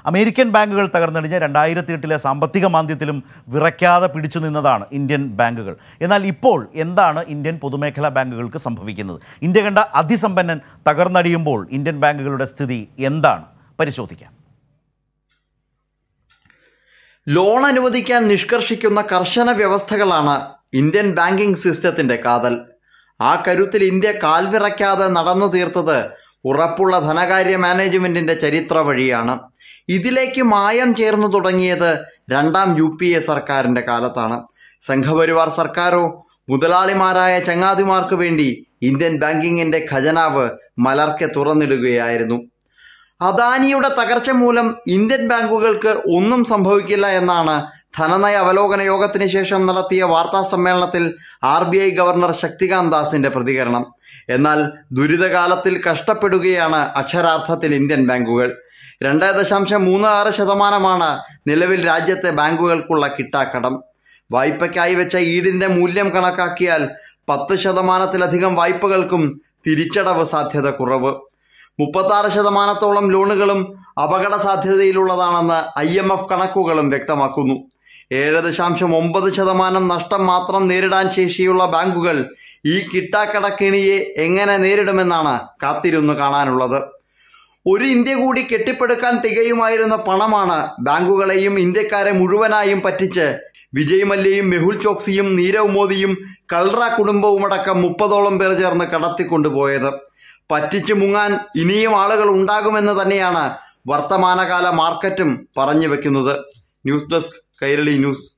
American ബാങ്കുകൾ തകർന്നടിഞ്ഞ് രണ്ടായിരത്തി എട്ടിലെ സാമ്പത്തിക മാന്ദ്യത്തിലും വിറയ്ക്കാതെ പിടിച്ചു നിന്നതാണ് ഇന്ത്യൻ ബാങ്കുകൾ എന്നാൽ ഇപ്പോൾ എന്താണ് ഇന്ത്യൻ പൊതുമേഖലാ ബാങ്കുകൾക്ക് സംഭവിക്കുന്നത് ഇന്ത്യ കണ്ട അതിസമ്പന്നൻ തകർന്നടിയുമ്പോൾ ഇന്ത്യൻ ബാങ്കുകളുടെ സ്ഥിതി എന്താണ് പരിശോധിക്കാം ലോൺ അനുവദിക്കാൻ നിഷ്കർഷിക്കുന്ന കർശന വ്യവസ്ഥകളാണ് ഇന്ത്യൻ ബാങ്കിംഗ് സിസ്റ്റത്തിന്റെ കാതൽ ആ കരുത്തിൽ ഇന്ത്യ കാൽവിറയ്ക്കാതെ നടന്നു തീർത്തത് ഉറപ്പുള്ള ധനകാര്യ മാനേജ്മെന്റിന്റെ ചരിത്ര വഴിയാണ് ഇതിലേക്ക് മായം ചേർന്നു തുടങ്ങിയത് രണ്ടാം യു പി എ സർക്കാരിന്റെ കാലത്താണ് സംഘപരിവാർ സർക്കാരോ മുതലാളിമാരായ ചങ്ങാതിമാർക്ക് വേണ്ടി ഇന്ത്യൻ ബാങ്കിങ്ങിന്റെ ഖജനാവ് മലർക്കെ തുറന്നിടുകയായിരുന്നു അദാനിയുടെ തകർച്ച മൂലം ഇന്ത്യൻ ബാങ്കുകൾക്ക് ഒന്നും സംഭവിക്കില്ല എന്നാണ് ധനനയ അവലോകന യോഗത്തിന് ശേഷം നടത്തിയ വാർത്താ സമ്മേളനത്തിൽ R B I governor Shaktikanta ദാസിന്റെ പ്രതികരണം എന്നാൽ ദുരിതകാലത്തിൽ കഷ്ടപ്പെടുകയാണ് അക്ഷരാർത്ഥത്തിൽ ഇന്ത്യൻ ബാങ്കുകൾ രണ്ട് ദശാംശം മൂന്ന് ആറ് ശതമാനമാണ് നിലവിൽ രാജ്യത്തെ ബാങ്കുകൾക്കുള്ള കിട്ടാക്കടം വായ്പയ്ക്കായി വെച്ച ഈടിന്റെ മൂല്യം കണക്കാക്കിയാൽ പത്ത് ശതമാനത്തിലധികം വായ്പകൾക്കും തിരിച്ചടവ് സാധ്യത കുറവ് മുപ്പത്താറ് ശതമാനത്തോളം ലോണുകളും അപകട സാധ്യതയിലുള്ളതാണെന്ന് ഐ എം എഫ് കണക്കുകളും വ്യക്തമാക്കുന്നു ഏഴ് ദശാംശം ഒമ്പത് ശതമാനം നഷ്ടം മാത്രം നേരിടാൻ ശേഷിയുള്ള ബാങ്കുകൾ ഈ കിട്ടാക്കടക്കിണിയെ എങ്ങനെ നേരിടുമെന്നാണ് കാത്തിരുന്നു കാണാനുള്ളത് ഒരു ഇന്ത്യ കൂടി കെട്ടിപ്പടുക്കാൻ തികയുമായിരുന്ന പണമാണ് ബാങ്കുകളെയും ഇന്ത്യക്കാരെ മുഴുവനായും പറ്റിച്ച് വിജയ് മല്യയും മെഹുൽ ചോക്സിയും നീരവ് മോദിയും കൽറ കുടുംബവുമടക്കം മുപ്പതോളം പേർ ചേർന്ന് കടത്തിക്കൊണ്ടുപോയത് പറ്റിച്ചു മുങ്ങാൻ ഇനിയും ആളുകൾ ഉണ്ടാകുമെന്ന് തന്നെയാണ് വർത്തമാനകാല മാർക്കറ്റും പറഞ്ഞു വെക്കുന്നത് ന്യൂസ് ഡെസ്ക് കൈരളി ന്യൂസ്